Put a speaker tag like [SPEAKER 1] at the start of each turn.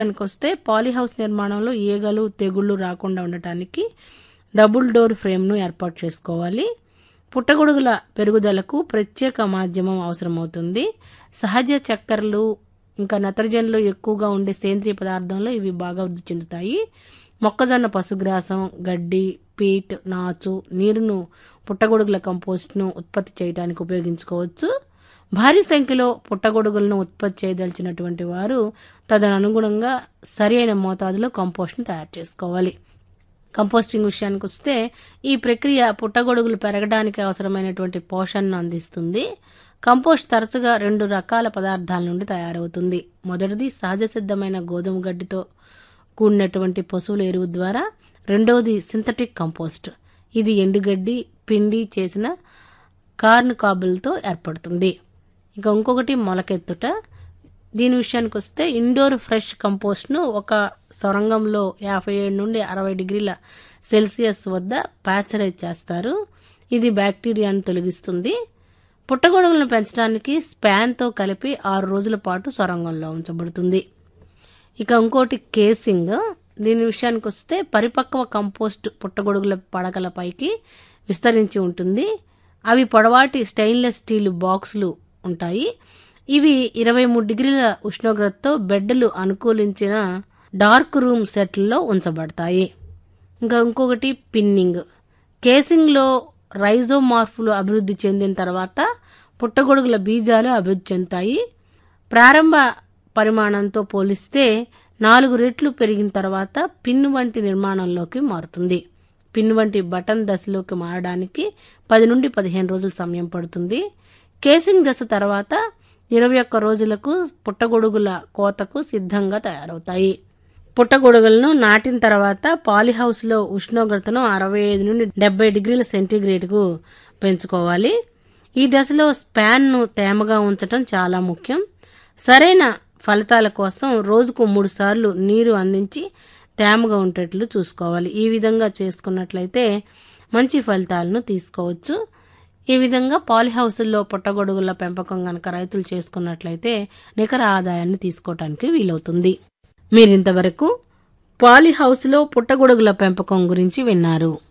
[SPEAKER 1] వస్తే పాలీహౌస్ నిర్మాణంలో ఈగలు తెగుళ్ళు రాకుండా ఉండటానికి డబుల్ డోర్ ఫ్రేమ్ను ఏర్పాటు చేసుకోవాలి పుట్టగొడుగుల పెరుగుదలకు ప్రత్యేక మాధ్యమం అవసరమవుతుంది సహజ చక్కెరలు ఇంకా నత్రజనులు ఎక్కువగా ఉండే సేంద్రియ పదార్థంలో ఇవి బాగా వృద్ధి చెందుతాయి మొక్కజొన్న పశుగ్రాసం గడ్డి పీట్ నాచు నీరును పుట్టగొడుగుల కంపోస్ట్ను ఉత్పత్తి చేయడానికి ఉపయోగించుకోవచ్చు భారీ సంఖ్యలో పుట్టగొడుగులను ఉత్పత్తి చేయదలిచినటువంటి వారు తదనుగుణంగా సరి అయిన మోతాదులో కంపోస్ట్ను తయారు చేసుకోవాలి కంపోస్టింగ్ విషయానికి వస్తే ఈ ప్రక్రియ పుట్టగొడుగులు పెరగడానికి అవసరమైనటువంటి పోషణను అందిస్తుంది కంపోస్ట్ తరచుగా రెండు రకాల పదార్థాల నుండి తయారవుతుంది మొదటిది సహజ సిద్ధమైన గోధుమ గడ్డితో కూడినటువంటి పశువుల ఎరువు ద్వారా రెండవది సింథటిక్ కంపోస్ట్ ఇది ఎండుగడ్డి పిండి చేసిన కార్న్ కాబులతో ఏర్పడుతుంది ఇక ఇంకొకటి మొలకెత్తుట దీని విషయానికి వస్తే ఇండోర్ ఫ్రెష్ కంపోస్ట్ను ఒక సొరంగంలో యాభై ఏడు నుండి అరవై డిగ్రీల సెల్సియస్ వద్ద ప్యాచరైజ్ చేస్తారు ఇది బ్యాక్టీరియాను తొలగిస్తుంది పుట్టగొడుగులను పెంచడానికి స్పాన్తో కలిపి ఆరు రోజుల పాటు సొరంగంలో ఉంచబడుతుంది ఇక ఇంకోటి కేసింగ్ దీని విషయానికి వస్తే పరిపక్వ కంపోస్ట్ పుట్టగొడుగుల పడకల పైకి విస్తరించి ఉంటుంది అవి పొడవాటి స్టెయిన్లెస్ స్టీల్ బాక్సులు ఉంటాయి ఇవి ఇరవై మూడు డిగ్రీల ఉష్ణోగ్రతతో బెడ్లు అనుకూలించిన డార్క్ రూమ్ సెట్లలో ఉంచబడతాయి ఇంకా ఇంకొకటి పిన్నింగ్ కేసింగ్లో రైజోమార్ఫ్లు అభివృద్ధి చెందిన తర్వాత పుట్టగొడుగుల బీజాలు అభివృద్ధి చెందుతాయి ప్రారంభ పరిమాణంతో పోలిస్తే నాలుగు రెట్లు పెరిగిన తర్వాత పిన్ వంటి నిర్మాణంలోకి మారుతుంది పిన్ వంటి బటన్ దశలోకి మారడానికి పది నుండి పదిహేను రోజుల సమయం పడుతుంది కేసింగ్ దశ తర్వాత ఇరవై ఒక్క రోజులకు పుట్టగొడుగుల కోతకు సిద్ధంగా తయారవుతాయి పుట్టగొడుగులను నాటిన తర్వాత పాలీహౌస్లో ఉష్ణోగ్రతను అరవై ఐదు నుండి డెబ్బై డిగ్రీల సెంటీగ్రేడ్కు పెంచుకోవాలి ఈ దశలో స్పాన్ను తేమగా ఉంచటం చాలా ముఖ్యం సరైన ఫలితాల కోసం రోజుకు మూడు సార్లు నీరు అందించి తేమగా ఉండేట్లు చూసుకోవాలి ఈ విధంగా చేసుకున్నట్లయితే మంచి ఫలితాలను తీసుకోవచ్చు ఈ విధంగా పాలిహౌసుల్లో పుట్టగొడుగుల పెంపకం గనక రైతులు చేసుకున్నట్లయితే నికర ఆదాయాన్ని తీసుకోవటానికి వీలవుతుంది మీరింతవరకు పాలిహౌస్లో పుట్టగొడుగుల పెంపకం గురించి విన్నారు